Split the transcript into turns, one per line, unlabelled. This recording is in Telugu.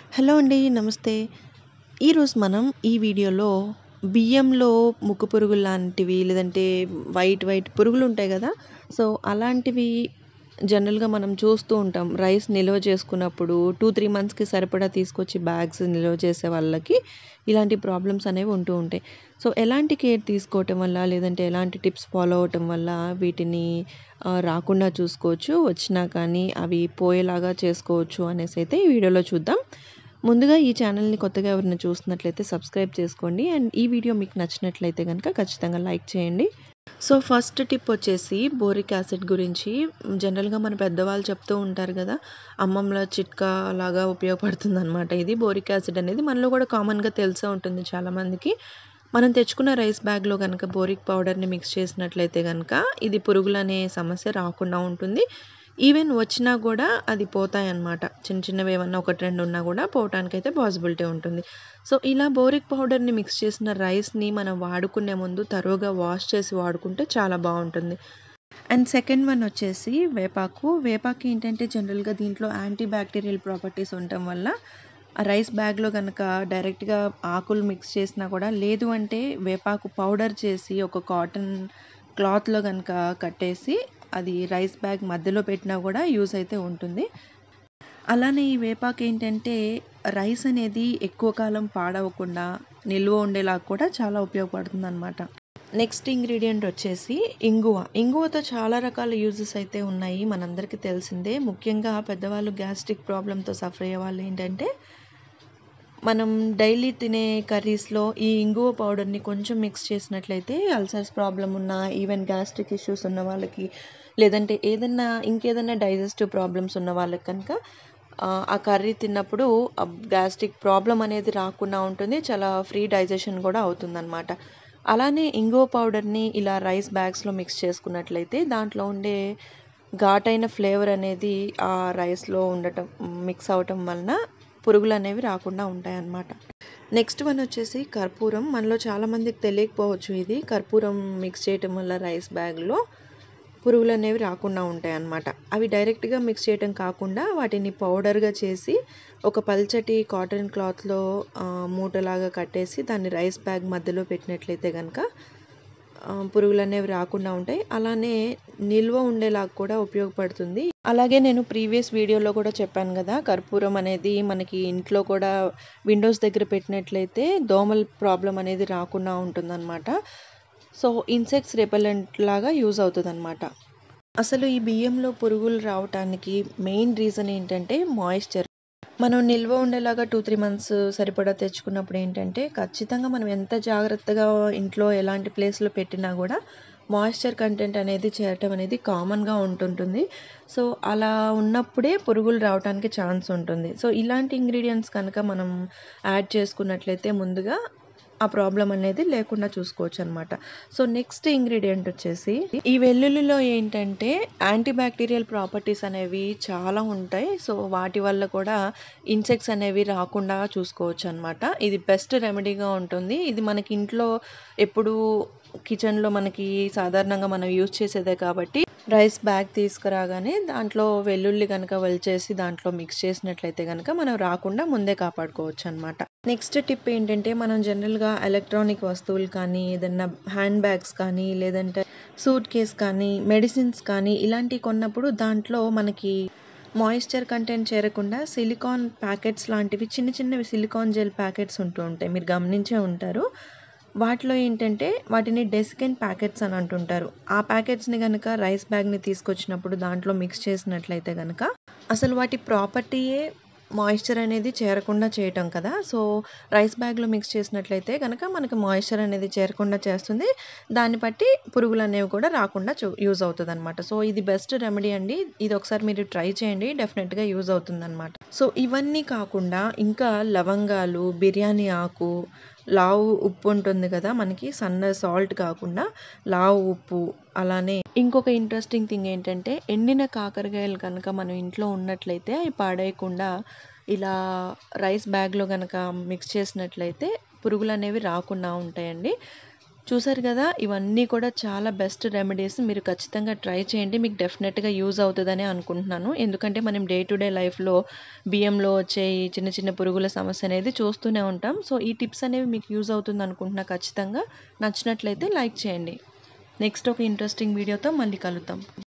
హలో అండి. నమస్తే. ఈరోజు మనం ఈ వీడియోలో బియ్యంలో ముక్కు పురుగులు లాంటివి లేదంటే వైట్ వైట్ పురుగులుంటాయి గదా! సో, అలాంటివి జనరల్‌గా మనం చూస్తూ ఉంటాం. రైస్ నిల్వ చేసుకున్నప్పుడు 2, 3 మంత్స్‌కి సరిపడా తీసుకొచ్చి బ్యాగ్స్ నిల్వ చేసే వాళ్ళకి ఇలాంటి ప్రాబ్లమ్స్ అనేవి ఉంటూ ఉంటాయి. సో, ఎలాంటి కేర్ తీసుకోవటం వల్ల లేదంటే ఎలాంటి టిప్స్ ఫాలో అవ్వటం వల్ల వీటిని ఆహ్, రాకుండా చూసుకోవచ్చు. వచ్చినా కానీ అవి పోయేలాగా చేసుకోవచ్చు అనేసైతే ఈ వీడియోలో చూద్దాం. ముందుగా ఈ ఛానల్‌ని కొత్తగా ఎవరైనా చూస్తున్నట్లయితే సబ్స్క్రైబ్ చేసుకోండి. అండ్ ఈ వీడియో మీకు నచ్చినట్లయితే గనక ఖచ్చితంగా లైక్ చేయండి. సో, ఫస్ట్ టిప్ వచ్చేసి బోరిక్ యాసిడ్ గురించి జనరల్‌గా మన పెద్దవాళ్ళు చెప్తూ ఉంటారు గదా! అమ్మమ్మల చిట్కా లాగా ఉపయోగపడుతుందనమాట ఇది. బోరిక్ యాసిడ్ అనేది మనలో కూడా కామన్‌గా తెలిసే ఉంటుంది చాలామందికి. మనం తెచ్చుకున్న రైస్ బ్యాగ్‌లో గనక బోరిక్ పౌడర్‌ని మిక్స్ చేసినట్లయితే గనక ఇది పురుగులనే సమస్య రాకుండా ఉంటుంది. ఈవెన్ వచ్చినా గూడా అది పోతాయన్నమాట. చిన్న చిన్నవి ఏమన్నా 1, 2 ఉన్నా గూడా పోవటానికైతే పాసిబిలిటీ ఉంటుంది. సో, ఇలా బోరిక్ పౌడర్‌ని మిక్స్ చేసిన రైస్‌ని మనం వాడుకునే ముందు థరోగా వాష్ చేసి వాడుకుంటే చాలా బావుంటుంది. అండ్ సెకండ్ వన్ వచ్చేసి వేపాకు. వేపాకు ఏంటంటే జనరల్‌గా దీంట్లో యాంటీ బ్యాక్టీరియల్ ప్రాపర్టీస్ ఉండటం వల్ల ఆ రైస్ బ్యాగ్‌లో గనక డైరెక్ట్‌గా ఆకులు మిక్స్ చేసినా కూడా లేదు అంటే వేపాకు పౌడర్ చేసి ఒక కాటన్ క్లాత్‌లో గనక కట్టేసి అది రైస్ బ్యాగ్ మధ్యలో పెట్టినా గూడా యూజ్ అయితే ఉంటుంది. అలానే ఈ వేపాకు ఏంటంటే రైస్ అనేది ఎక్కువ కాలం పాడవకుండా నిల్వ ఉండేలాగా కూడా చాలా ఉపయోగపడుతుందనమాట. నెక్స్ట్ ఇంగ్రీడియెంట్ వచ్చేసి ఇంగువ. ఇంగువతో చాలా రకాల యూజెస్ అయితే ఉన్నాయి. మనందరికీ తెలిసిందే. ముఖ్యంగా పెద్దవాళ్ళు గ్యాస్ట్రిక్ ప్రాబ్లమ్‌తో సఫర్ అయ్యే వాళ్ళు ఏంటంటే మనం డైలీ తినే కర్రీస్‌లో ఈ ఇంగువ పౌడర్‌ని కొంచెం మిక్స్ చేసినట్లయితే అల్సర్స్ ప్రాబ్లమ్ ఉన్న ఈవెన్ గ్యాస్ట్రిక్ ఇష్యూస్ ఉన్న వాళ్ళకి లేదంటే ఏదన్నా ఇంకేదన్నా డైజెస్టివ్ ప్రాబ్లమ్స్ ఉన్న వాళ్ళకి కనుక ఆహ్, ఆ కర్రీ తిన్నప్పుడు ఆహ్, గ్యాస్ట్రిక్ ప్రాబ్లమ్ అనేది రాకుండా ఉంటుంది. చాలా ఫ్రీ డైజెషన్ కూడా అవుతుందనమాట. అలానే ఇంగువ పౌడర్‌ని ఇలా రైస్ బ్యాగ్స్‌లో మిక్స్ చేసుకున్నట్లయితే దాంట్లో ఉండే ఘాటైన ఫ్లేవర్ అనేది ఆ రైస్‌లో ఉండటం మిక్స్ అవ్వటం వలన పురుగులనేవి రాకుండా ఉంటాయన్నమాట. నెక్స్ట్ వన్ వచ్చేసి కర్పూరం. మనలో చాలామందికి తెలియకపోవచ్చు ఇది. కర్పూరం మిక్స్ చేయటం వల్ల రైస్ బ్యాగ్‌లో పురుగులనేవి రాకుండా ఉంటాయన్నమాట. అవి డైరెక్ట్‌గా మిక్స్ చేయటం కాకుండా వాటిని పౌడర్‌గా చేసి ఒక పల్చటి కాటన్ క్లాత్‌లో ఆహ్, మూటలాగా కట్టేసి దాన్ని రైస్ బ్యాగ్ మధ్యలో పెట్టినట్లయితే గనక ఆహ్, పురుగులనేవి రాకుండా ఉంటాయి. అలానే నిల్వ ఉండేలాగా కూడా ఉపయోగపడుతుంది. అలాగే నేను ప్రీవియస్ వీడియోలో కూడా చెప్పాను గదా! కర్పూరం అనేది మనకి ఇంట్లో కూడా విండోస్ దగ్గర పెట్టినట్లయితే దోమల ప్రాబ్లమ్ అనేది రాకుండా ఉంటుందనమాట. సో, ఇన్సెక్ట్స్ రిపెల్లెంట్ లాగా యూజ్ అవుతదనమాట. అసలు ఈ బియ్యంలో పురుగులు రావటానికి మెయిన్ రీజన్ ఏంటంటే మాయిశ్చర్. మనం నిల్వ ఉండేలాగా 2, 3 మంత్స్ సరిపడా తెచ్చుకున్నప్పుడు ఏంటంటే ఖచ్చితంగా మనం ఎంత జాగ్రత్తగా ఇంట్లో ఎలాంటి ప్లేస్‌లో పెట్టినా గూడా మాయిశ్చర్ కంటెంట్ అనేది చేరటం అనేది కామన్‌గా ఉంటుంటుంది. సో, అలా ఉన్నప్పుడే పురుగులు రావటానికి ఛాన్స్ ఉంటుంది. సో, ఇలాంటి ఇంగ్రీడియెంట్స్ కనుక మనం యాడ్ చేసుకున్నట్లయితే ముందుగా ఆ ప్రాబ్లమ్ అనేది లేకుండా చూసుకోవచ్చనమాట. సో, నెక్స్ట్ ఇంగ్రీడియెంట్ వచ్చేసి ఈ వెల్లుల్లిలో ఏంటంటే యాంటీ బ్యాక్టీరియల్ ప్రాపర్టీస్ అనేవి చాలా ఉంటాయి. సో, వాటి వల్ల కూడా ఇన్సెక్ట్స్ అనేవి రాకుండా చూసుకోవచ్చనమాట. ఇది బెస్ట్ రెమెడీగా ఉంటుంది. ఇది మనకి ఇంట్లో ఎప్పుడూ కిచెన్‌లో మనకి సాధారణంగా మనం యూజ్ చేసేదే కాబట్టి రైస్ బ్యాగ్ తీసుకురాగానే దాంట్లో వెల్లుల్లి గనక ఒలిచేసి దాంట్లో మిక్స్ చేసినట్లయితే గనక మనం రాకుండా ముందే కాపాడుకోవచ్చనమాట. నెక్స్ట్ టిప్ ఏంటంటే మనం జనరల్‌గా ఎలక్ట్రానిక్ వస్తువులు కానీ, ఏదన్నా హ్యాండ్ బ్యాగ్స్ కానీ, లేదంటే సూట్ కేస్ కానీ, మెడిసిన్స్ కానీ ఇలాంటివి కొన్నప్పుడు దాంట్లో మనకి మాయిశ్చర్ కంటెంట్ చేరకుండా సిలికాన్ ప్యాకెట్స్ లాంటివి చిన్న చిన్నవి సిలికాన్ జెల్ ప్యాకెట్స్ ఉంటూ ఉంటాయి. మీరు గమనించే ఉంటారు. వాటిలో ఏంటంటే వాటిని డెసికెన్ ప్యాకెట్స్ అని అంటుంటారు. ఆ ప్యాకెట్స్‌ని గనక రైస్ బ్యాగ్‌ని తీసుకొచ్చినప్పుడు దాంట్లో మిక్స్ చేసినట్లయితే గనక అసలు వాటి ప్రాపర్టీయే మాయిశ్చర్ అనేది చేరకుండా చేయటం కదా! సో, రైస్ బ్యాగ్‌లో మిక్స్ చేసినట్లయితే గనక మనకి మాయిశ్చర్ అనేది చేరకుండా చేస్తుంది. దాన్ని బట్టి పురుగులనేవి కూడా రాకుండా చు యూజ్ అవుతదనమాట. సో, ఇది బెస్ట్ రెమెడీ అండి. ఇది ఒకసారి మీరు ట్రై చేయండి. డెఫినిట్‌గా యూజ్ అవుతుందనమాట. సో, ఇవన్నీ కాకుండా ఇంకా లవంగాలు, బిర్యానీ ఆకు, లావు ఉప్పు ఉంటుంది గదా! మనకి సన్న సాల్ట్ కాకుండా లావు ఉప్పు అలానే ఇంకొక ఇంట్రెస్టింగ్ థింగ్ ఏంటంటే ఎండిన కాకరకాయలు కనుక మనం ఇంట్లో ఉన్నట్లయితే అవి పాడేయకుండా ఇలా రైస్ బ్యాగ్‌లో గనక మిక్స్ చేసినట్లయితే పురుగులనేవి రాకుండా ఉంటాయండి. చూసారు కదా ఇవన్నీ కూడా చాలా బెస్ట్ రెమెడీస్ మీరు ఖచ్చితంగా ట్రై చేయండి మీకు డెఫినెట్గా యూజ్ అవుతుందని అనుకుంటున్నాను ఎందుకంటే మనం డే టు డే లైఫ్లో బియ్యంలో వచ్చే ఈ చిన్న చిన్న పురుగుల సమస్య అనేది చూస్తూనే ఉంటాం సో ఈ టిప్స్ అనేవి మీకు యూజ్ అవుతుంది అనుకుంటున్నా ఖచ్చితంగా నచ్చినట్లయితే లైక్ చేయండి నెక్స్ట్ ఒక ఇంట్రెస్టింగ్ వీడియోతో మళ్ళీ కలుద్దాం